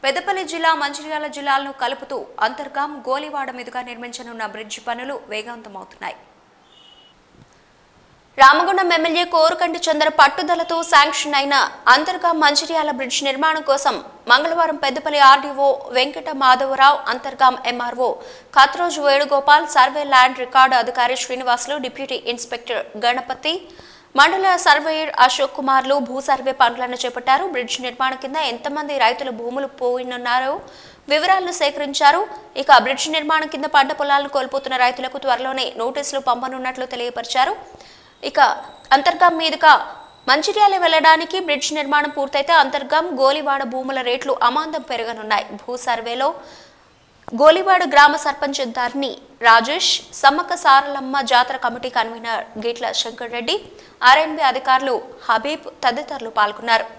పెద్దపల్లి జిల్లా మంచిర్యాల జిల్లాలను కలుపుతూ అంతర్గాం గోలివాడ మీదుగా నిర్మించనున్న బ్రిడ్జి పనులు వేగవంతమవుతున్నాయి రామగుండం ఎమ్మెల్యే కోరుకంటి చంద్ర పట్టుదలతో శాంక్షన్ అయిన అంతర్గా మంచిర్యాల బ్రిడ్జ్ నిర్మాణం కోసం మంగళవారం Peddapalli RDO Venkata Madhavarao Antargam MRO Katroju Venugopal survey land record అధికారి శ్రీనివాసులు డిప్యూటీ ఇన్స్పెక్టర్ గణపతి మండల సర్వేయర్ అశోక్ కుమార్లు భూ సర్వే పనులను చేపట్టారు బ్రిడ్జ్ నిర్మాణం కింద ఎంతమంది రైతుల భూములు పోయినున్నారో వివరాలను సేకరించారు ఇక బ్రిడ్జ్ నిర్మాణం కింద పంట పొలాలను కోల్పోతున్న రైతులకు త్వరలోనే నోటీసులు పంపనున్నట్లు తెలియపరిచారు ఇక అంతర్గాం మీదుగా మంచిర్యాల వెళ్లడానికి బ్రిడ్జ్ నిర్మాణం పూర్తయితే అంతర్గాం గోలివాడ భూముల రేట్లు అమాంతం పెరగనున్నాయి భూ సర్వేలో గోలివాడ గ్రామ సర్పంచ్ ధర్ని రాజేష్ సమ్మక్క సారలమ్మ జాతర కమిటీ కన్వీనర్ గీట్ల శంకర్ రెడ్డి ఆర్ఎన్బి అధికారులు హబీబ్ తదితరులు పాల్గొన్నారు